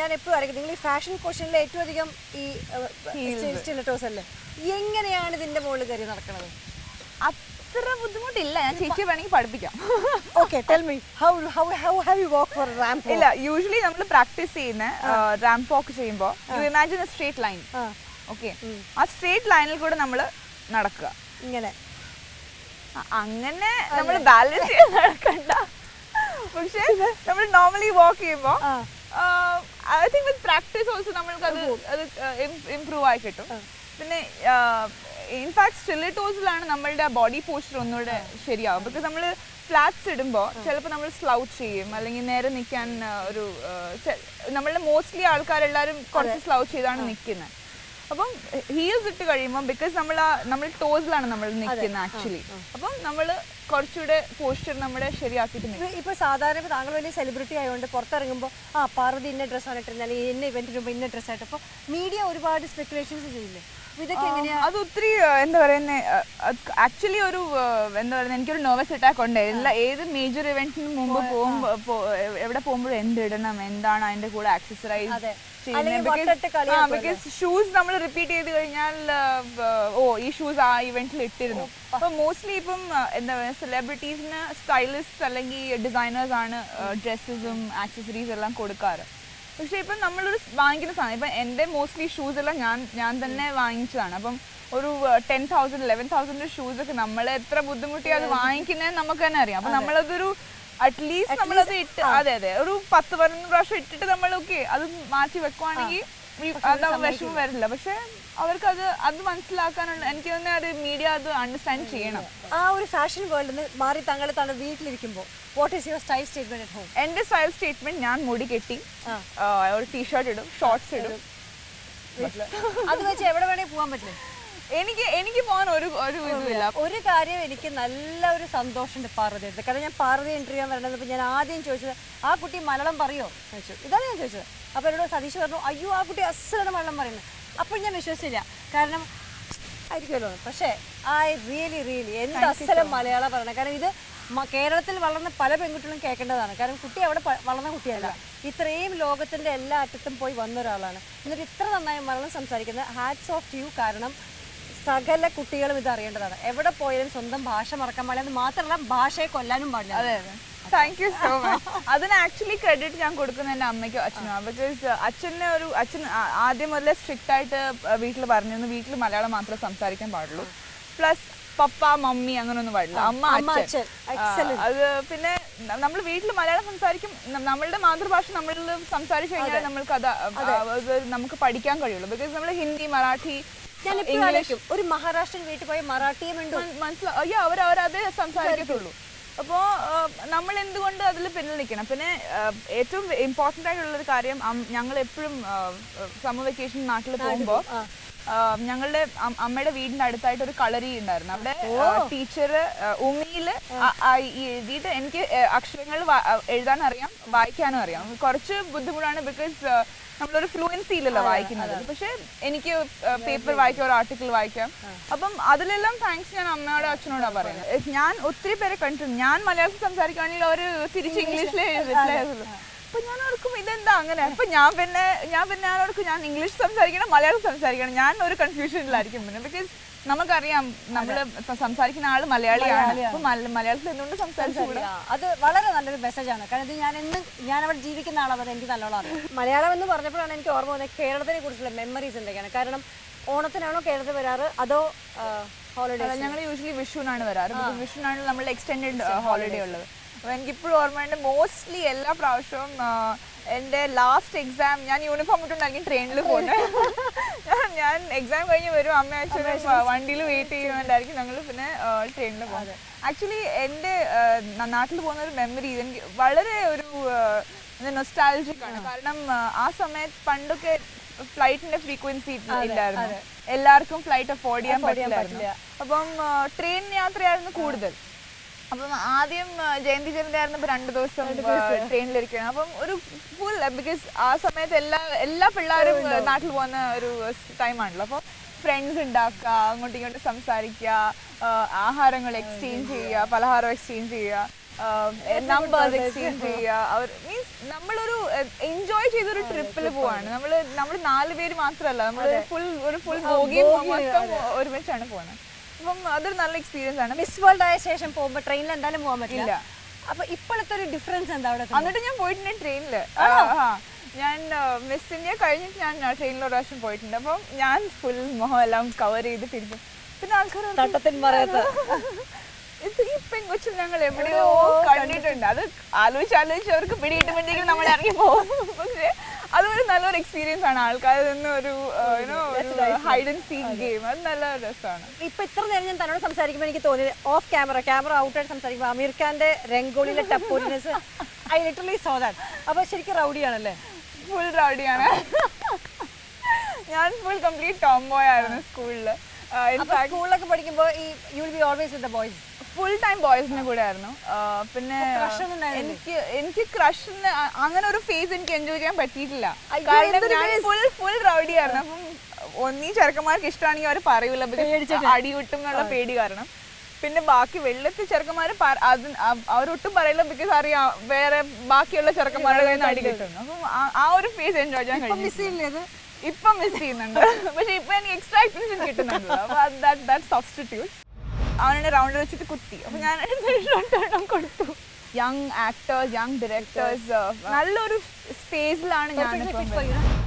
ഞാൻ എപ്പോഴും അറിയാം നിങ്ങൾ ഈ ഫാഷൻ ക്വസ്റ്റനിൽ ഏറ്റവും അധികം ഈ സ്റ്റിലറ്റോസ് അല്ലേ എങ്ങനെയാണ് ഇതിന്റെ മുകളിൽ കയറി നടക്കുന്നത് അത്ര ബുദ്ധിമുട്ടില്ല ഞാൻ ചേച്ചി വേണമെങ്കിൽ പഠിപ്പിക്കാം okay tell me how how how have you work for ramp ഇല്ല യൂഷ്വലി നമ്മൾ പ്രാക്ടീസ് ചെയ്യുന്ന റാമ്പ് വാക്ക് ചെയ്യുമ്പോൾ you imagine a straight line ah okay ah straight ലൈനിൽ കൂടെ നമ്മൾ നടക്കുക ഇങ്ങനെ അ- അങ്ങനെ നമ്മൾ ബാലൻസ് ചെയ്യാൻ നടക്കണ്ട പക്ഷേ നമ്മൾ നോർമലി വാക്ക് ചെയ്യുമ്പോൾ ah I think with practice also നമ്മൾക്ക് അത് അത് ഇംപ്രൂവ് ആയി കിട്ടും പിന്നെ ഇൻഫാക്ട് സ്റ്റിലിറ്റോസിലാണ് നമ്മളുടെ ബോഡി പോസ്ചർ ഒന്നുകൂടെ ശരിയാവും ബിക്കോസ് നമ്മൾ ഫ്ലാറ്റ്സ് ഇടുമ്പോൾ ചിലപ്പോൾ നമ്മൾ സ്ലൗച്ച് ചെയ്യും അല്ലെങ്കിൽ നേരെ നിൽക്കാൻ ഒരു നമ്മളുടെ മോസ്റ്റ്ലി ആൾക്കാരെല്ലാവരും കുറച്ച് സ്ലൗച്ച് ചെയ്താണ് നിൽക്കുന്നത് അപ്പം ഹീൽസ് ഇട്ട് കഴിയുമ്പോൾ ബിക്കോസ് നമ്മൾ ആ നമ്മൾ ടോസിലാണ് നമ്മൾ നിൽക്കുന്നത് ആക്ച്വലി അപ്പം നമ്മൾ കുറച്ചുകൂടെ പോസ്ചർ നമ്മുടെ ശരിയാക്കിയിട്ട് നിൽക്കും ഇപ്പൊ- ഇപ്പൊ സാധാരണ ഇപ്പൊ താങ്കൾ വലിയ സെലിബ്രിറ്റി ആയതുകൊണ്ട് പുറത്തിറങ്ങുമ്പോൾ ആ പാർവതി ഇന്ന ഡ്രസ്സാണ് ഇട്ടിരുന്നത് അല്ലെങ്കിൽ ഇന്ന ഇവന്റിന് മുമ്പ് ഇന്ന ഡ്രസ്സ് ആയിട്ട് അപ്പോൾ മീഡിയ ഒരുപാട് സ്പെക്കുലേഷൻസ് ചെയ്യില്ലേ അപ്പൊ ഇതൊക്കെ എങ്ങനെയാ അത് ഒത്തിരി ആ, എന്താ പറയുന്നത് ആക്ച്വലി ഒരു ആ, എന്താ പറയുന്നത് എനിക്കൊരു നെർവസ് അറ്റാക്ക് ഉണ്ട് എല്ലാ ഏത് മേജർ ഇവന്റിന് മുമ്പ് പോകുമ്പോൾ എവിടെ പോകുമ്പോഴും എന്ത് ഇടണം എന്താണ് അതിന്റെ കൂടെ ആക്സസറൈസ് അതെ. അല്ലെങ്കിൽ വട്ടമിട്ട് കളിയാക്കുമല്ലോ. ബിക്കോസ് ഷൂസ് നമ്മൾ റിപ്പീറ്റ് ചെയ്ത് കഴിഞ്ഞാൽ ആ, വ- ഓ ഈ ഷൂസ് ആ ഇവന്റിൽ ഇട്ടിരുന്നു അപ്പൊ മോസ്റ്റ്ലി ഇപ്പം ആ, എന്താ പറയുക സെലിബ്രിറ്റീസിന് സ്റ്റൈലിസ്റ്റ് അല്ലെങ്കിൽ ഡിസൈനേഴ്സ് ആണ് ഡ്രസ്സസും ആക്സസറീസ് എല്ലാം കൊടുക്കാറ് പക്ഷെ ഇപ്പം നമ്മളൊരു വാങ്ങിക്കുന്ന സാധനം ഇപ്പം എൻ്റെ മോസ്റ്റ്ലി ഷൂസ് എല്ലാം ഞാൻ ഞാൻ തന്നെ വാങ്ങിച്ചതാണ് അപ്പം ഒരു ten thousand eleven thousand shoes ഒക്കെ നമ്മൾ എത്ര ബുദ്ധിമുട്ടി അത് വാങ്ങിക്കുന്നതെന്ന് നമുക്ക് തന്നെ അറിയാം അപ്പം നമ്മളതൊരു അറ്റ്ലീസ്റ്റ് നമ്മളത് ഇട്ട് അതെ അതെ ഒരു പത്ത് പതിനൊന്ന് പ്രാവശ്യം ഇട്ടിട്ട് നമ്മൾ ഓക്കെ അത് മാറ്റി വെക്കുവാണെങ്കിൽ അത് വിഷമം വരില്ല പക്ഷെ അവർക്ക് അത് അത് മനസ്സിലാക്കാനുള്ള എനിക്ക് തന്നെ അത് മീഡിയ അത് അണ്ടർസ്റ്റാൻഡ് ചെയ്യണം ആ ഒരു ഫാഷൻ വേൾഡിൽ നിന്ന് മാറി താങ്കൾ താങ്കൾ വീട്ടിലിരിക്കുമ്പോൾ what is your style statement at home എൻ്റെ സ്റ്റൈൽ സ്റ്റേറ്റ്മെന്റ് ഞാൻ മുടി കെട്ടി ആ, ഒരു ടീഷർട്ട് ഇടും ഷോർട്സ് ഇടും അത് വെച്ച് എവിടെ വേണേ പോകാൻ പറ്റില്ലേ എനിക്ക് എനിക്ക് പോകാൻ ഒരു ഒരു ഇതുമില്ല ഒരു കാര്യം എനിക്ക് നല്ല ഒരു സന്തോഷമുണ്ട് പാർവതി എടുത്ത് കാരണം ഞാൻ പാർവതി ഇന്റർവ്യൂ ചെയ്യാൻ വരണത് ഞാൻ ആദ്യം ചോദിച്ചത് ആ കുട്ടി മലയാളം പറയോ ചോദിച്ചു ഇതാണ് ഞാൻ ചോദിച്ചത് അപ്പോൾ എന്നോട് സതീഷ് പറഞ്ഞു അയ്യോ ആ കുട്ടി അസലാണ് മലയാളം പറയുന്നത് അപ്പോൾ ഞാൻ വിശ്വസിച്ചില്ല കാരണം ആയിരിക്കുമല്ലോ പക്ഷേ ഐ റിയലി റിയലി എന്ത് അസലം മലയാളം പറയണം കാരണം ഇത് മ- കേരളത്തിൽ വളർന്ന പല പെൺകുട്ടികളും കേൾക്കേണ്ടതാണ് കാരണം കുട്ടി അവിടെ പ- വളർന്ന കുട്ടിയല്ല ഇത്രയും ലോകത്തിന്റെ എല്ലാ അറ്റത്തും പോയി വന്ന ഒരാളാണ് എന്നിട്ട് ഇത്ര നന്നായി മലയാളം സംസാരിക്കുന്ന ഹാറ്റ്സ് ഓഫ് യു കാരണം സകല കുട്ടികളും ഇത് അറിയേണ്ടതാണ് എവിടെ പോയാലും സ്വന്തം ഭാഷ മറക്കാൻ പാടില്ല എന്ന് മാത്രമല്ല ഭാഷയെ കൊല്ലാനും പാടില്ല അതെ അതെ താങ്ക് യു സോ മച്ച് അതിന് ആക്ച്വലി ക്രെഡിറ്റ് ഞാൻ കൊടുക്കുന്നത് എൻ്റെ അമ്മയ്ക്കും അച്ഛനും ബിക്കോസ് അച്ഛനെ ഒരു അച്ഛൻ ആ- ആദ്യം മുതലേ സ്ട്രിക്റ്റ് ആയിട്ട് വീട്ടിൽ പറഞ്ഞിരുന്നു വീട്ടിൽ മലയാളം മാത്രമേ സംസാരിക്കാൻ പാടുള്ളൂ പ്ലസ് പപ്പ മമ്മി അങ്ങനൊന്നും പാടില്ല അമ്മ അമ്മ, അച്ഛൻ അച്ഛൻ. ആ, അത് പിന്നെ നമ്മൾ വീട്ടിൽ മലയാളം സംസാരിക്കും ന- നമ്മളുടെ മാതൃഭാഷ നമ്മളിൽ സംസാരിച്ചു കഴിഞ്ഞാൽ നമ്മൾക്ക് അത് അത് നമുക്ക് പഠിക്കാൻ കഴിയുള്ളൂ ബിക്കോസ് നമ്മൾ ഹിന്ദി മറാഠി ഞാൻ എപ്പോഴും ആലോചിക്കും ഒരു മഹാരാഷ്ട്രൻ വീട്ടിൽ പോയി മറാഠിയും ഉണ്ട് മനസ്സിലാവും അയ്യോ അവർ അവരതേ സംസാരിക്കത്തുള്ളൂ അപ്പോൾ നമ്മൾ എന്തുകൊണ്ട് അതിൽ പിന്നിൽ നിൽക്കണം പിന്നെ ആ, ഏറ്റവും ഇമ്പോർട്ടൻ്റ് ആയിട്ടുള്ള ഒരു കാര്യം അം- ഞങ്ങൾ എപ്പോഴും സമ്മർ വെക്കേഷൻ നാട്ടിൽ പോകുമ്പോൾ ഞങ്ങളുടെ അം- അമ്മയുടെ വീടിന്റെ അടുത്തായിട്ട് ഒരു കളരി ഉണ്ടായിരുന്നു അവിടെ ടീച്ചർ ഉമിയില് അ- ആ ഈ എഴുതിയിട്ട് എനിക്ക് അക്ഷരങ്ങൾ എഴുതാൻ അറിയാം വായിക്കാനും അറിയാം കുറച്ച് ബുദ്ധിമുട്ടാണ് ബിക്കോസ് നമ്മളൊരു ഫ്ലുവൻസി ഇല്ലല്ലോ വായിക്കുന്നത് പക്ഷെ എനിക്ക് പേപ്പർ വായിക്കാം ഒരു ആർട്ടിക്കിൾ വായിക്കാം അപ്പം അതിലെല്ലാം താങ്ക്സ് ഞാൻ അമ്മയോടും അച്ഛനോടാണ് പറയുന്നത് ഏ, ഞാൻ ഒത്തിരി പേരെ കണ്ടിട്ടുണ്ട് ഞാൻ മലയാളത്തിൽ സംസാരിക്കുകയാണെങ്കിൽ അവർ തിരിച്ച് ഇംഗ്ലീഷിൽ എഴുതുള്ളൂ അപ്പൊ ഞാൻ ഓർക്കും ഇതെന്താ അങ്ങനെ അപ്പൊ ഞാൻ പിന്നെ ഞാൻ പിന്നെ ഞാൻ ഓർക്കും ഞാൻ ഇംഗ്ലീഷ് സംസാരിക്കണം മലയാളം സംസാരിക്കണം ഞാൻ ഒരു കൺഫ്യൂഷനിലായിരിക്കും പിന്നെ ബിക്കോസ് നമുക്കറിയാം നമ്മൾ സംസാരിക്കുന്ന ആള് മലയാളിയാണ് അപ്പൊ മല- മലയാളത്തിൽ എന്തുകൊണ്ട് സംസാരിച്ചുകൂടാ ആ, അത് വളരെ നല്ലൊരു മെസ്സേജാണ് കാരണം ഇത് ഞാൻ എന്നും ഞാൻ അവിടെ ജീവിക്കുന്ന ആളാണ് അത് എനിക്ക് നല്ലോണം അറിയാം മലയാളം എന്ന് പറഞ്ഞപ്പോഴാണ് എനിക്ക് ഓർമ്മ വന്നത് കേരളത്തിനെ കുറിച്ചുള്ള മെമ്മറീസ് എന്തൊക്കെയാണ് കാരണം ഓണത്തിനാണോ കേരളത്തിൽ വരാറ് അതോ ഹോളിഡേ ഞങ്ങൾ യൂഷ്വലി വിഷുവിനാണ് വരാറ് because വിഷുവിനാണ് നമ്മൾ എക്സ്റ്റെൻഡഡ് ഹോളിഡേ ഉള്ളത് അപ്പൊ എനിക്കിപ്പോഴും ഓർമ്മയുണ്ട് മോസ്റ്റ്ലി എല്ലാ പ്രാവശ്യവും ആ, എൻ്റെ ലാസ്റ്റ് എക്സാം ഞാൻ യൂണിഫോം ഇട്ടുണ്ടായിരിക്കും ട്രെയിനിൽ പോകുന്നത് ഞാൻ എക്സാം കഴിഞ്ഞ് വരും അമ്മ അച്ഛനും വണ്ടിയിൽ വെയിറ്റ് ചെയ്യുന്നുണ്ടായിരിക്കും ഞങ്ങൾ പിന്നെ ട്രെയിനിൽ പോകുന്നത് ആക്ച്വലി എൻ്റെ ആ, നാട്ടിൽ പോകുന്ന ഒരു മെമ്മറി എനിക്ക് വളരെ ഒരു നൊസ്റ്റാലജിക് ആണ് കാരണം ആ, ആ സമയത്ത് പണ്ടൊക്കെ ഫ്ലൈറ്റിന്റെ ഫ്രീക്വൻസി ഇല്ലായിരുന്നു എല്ലാവർക്കും ഫ്ലൈറ്റ് അഫോർഡ് ചെയ്യാൻ പറ്റില്ലായിരുന്നു അപ്പം ട്രെയിൻ യാത്രയായിരുന്നു കൂടുതൽ അപ്പം ആദ്യം ആ, ജയന്തി ജയന്തി ആയിരുന്നപ്പോൾ രണ്ട് ദിവസം ട്രെയിനിലിരിക്കണം അപ്പം ഒരു ഫുൾ ബിക്കോസ് ആ സമയത്ത് എല്ലാ എല്ലാ പിള്ളേരും ആ, നാട്ടിൽ പോകുന്ന ഒരു ടൈമാണല്ലോ അപ്പോൾ ഫ്രണ്ട്സ് ഉണ്ടാക്കുക അങ്ങോട്ടും ഇങ്ങോട്ടും സംസാരിക്കുക ആ, ആഹാരങ്ങൾ എക്സ്ചേഞ്ച് ചെയ്യുക പലഹാരം എക്സ്ചേഞ്ച് ചെയ്യുക നമ്പേഴ്സ് എക്സ്ചേഞ്ച് ചെയ്യുക അവർ മീൻസ് നമ്മളൊരു എൻജോയ് ചെയ്തൊരു ട്രിപ്പിൽ പോവാണ് നമ്മൾ നമ്മൾ നാല് പേര് മാത്രമല്ല നമ്മൾ ഫുൾ ഒരു ഫുൾ ബോഗി മൊത്തം ഒരുമിച്ചാണ് പോകുന്നത് അപ്പം അതൊരു നല്ല എക്സ്പീരിയൻസ് ആണ് മിസ് വേൾഡ് ആയ ശേഷം പോകുമ്പോ ട്രെയിനിൽ എന്തായാലും പോകാൻ പറ്റില്ല ഇല്ല. അപ്പൊ ഇപ്പോഴത്തെ ഒരു ഡിഫറൻസ് എന്താ അവിടെ എന്നിട്ട് ഞാൻ പോയിട്ടുണ്ട് ട്രെയിനിൽ ഞാൻ മിസ് ഇന്ത്യ കഴിഞ്ഞിട്ട് ഞാൻ ട്രെയിനിൽ ഒരു പ്രാവശ്യം പോയിട്ടുണ്ട് അപ്പം ഞാൻ ഫുൾ മുഖം എല്ലാം കവർ ചെയ്തിട്ടിരിക്കും പിന്നെ ആൾക്കാർ തട്ടത്തിൻ മറയത്ത് ഇത് ഈ പെങ്കൊച്ചിൽ ഞങ്ങൾ എവിടെയോ കണ്ടിട്ടുണ്ട് അത് ആലോചിച്ച് ആലോചിച്ച് അവർക്ക് പിടികിട്ടുമ്പോഴത്തേക്കും നമ്മൾ ഇറങ്ങി പോകും പക്ഷേ അതൊരു നല്ലൊരു എക്സ്പീരിയൻസ് ആണ് ആൾക്കാരിൽ നിന്ന് ഒരു ഹൈഡ് ആൻഡ് സീക്ക് ഗെയിം അത് നല്ല രസമാണ് ഇപ്പൊ ഇത്ര നേരം ഞാൻ തന്നോട് സംസാരിക്കുമ്പോൾ എനിക്ക് തോന്നിയത് ഓഫ് ക്യാമറ ക്യാമറ ഔട്ടായിട്ട് സംസാരിക്കുമ്പോൾ അമീർ ഖാന്റെ രംഗോളിയിലെ ടപ്പോരിനെസ് ഐ ലിറ്ററലി സോ ദാറ്റ് അപ്പൊ ശരിക്കും റൗഡിയാണല്ലേ ഫുൾ റൗഡിയാണ് ഞാൻ ഫുൾ കംപ്ലീറ്റ് ടോംബോയ് ആയിരുന്നു സ്കൂളിൽ അപ്പൊ സ്കൂളിലൊക്കെ പഠിക്കുമ്പോൾ ഈ you will be always with the boys full time ബോയ്സിന്റെ കൂടെ ആയിരുന്നു ആ, പിന്നെ crush ഒന്നും ഉണ്ടായിരുന്നില്ലേ? എനിക്ക് എനിക്ക് ക്രഷിന് അങ്ങനെ ഒരു ഫേസ് എനിക്ക് എൻജോയ് ചെയ്യാൻ പറ്റിയിട്ടില്ല അയ്യോ, കാരണം എന്തൊരു ഞാൻ ഫുൾ ഫുൾ റൗഡി ആയിരുന്നു അപ്പം ഒന്നീ ചെറുക്കന്മാർക്ക് ഇഷ്ടമാണെങ്കിൽ അവർ പറയൂല because അടി കിട്ടും എന്നുള്ള പേടി കാരണം പിന്നെ ബാക്കി വെള്ളത്തിൽ ചെറുക്കന്മാർ അത് അ- അവരൊട്ടും പറയില്ല ബിക്കോസ് അറിയാം വേറെ ബാക്കിയുള്ള ചെറുക്കന്മാരുടെ കയ്യിൽ നിന്ന് അടി കിട്ടും അപ്പം ആ- ആ ഒരു ഫേസ് എൻജോയ് ചെയ്യാൻ കഴിഞ്ഞു മിസ് ചെയ്യില്ലേ അത് ഇപ്പം മിസ് ചെയ്യുന്നുണ്ട് പക്ഷെ ഇപ്പൊ എനിക്ക് എക്സ്ട്രാ എക്സ്പീരിയൻസ് കിട്ടുന്നുണ്ട് അപ്പൊ ദാറ്റ് സബ്സ്റ്റിറ്റ്യൂട്ട് അവനെ റൗണ്ട് വെച്ചിട്ട് കുത്തി അപ്പൊ ഞാൻ രണ്ടെണ്ണം കൊടുത്തു യങ് ആക്ടേഴ്സ് യങ് ഡയറക്ടേഴ്സ് നല്ലൊരു സ്പേസിലാണ് ഞാനിപ്പം Perfectly fit for you, no?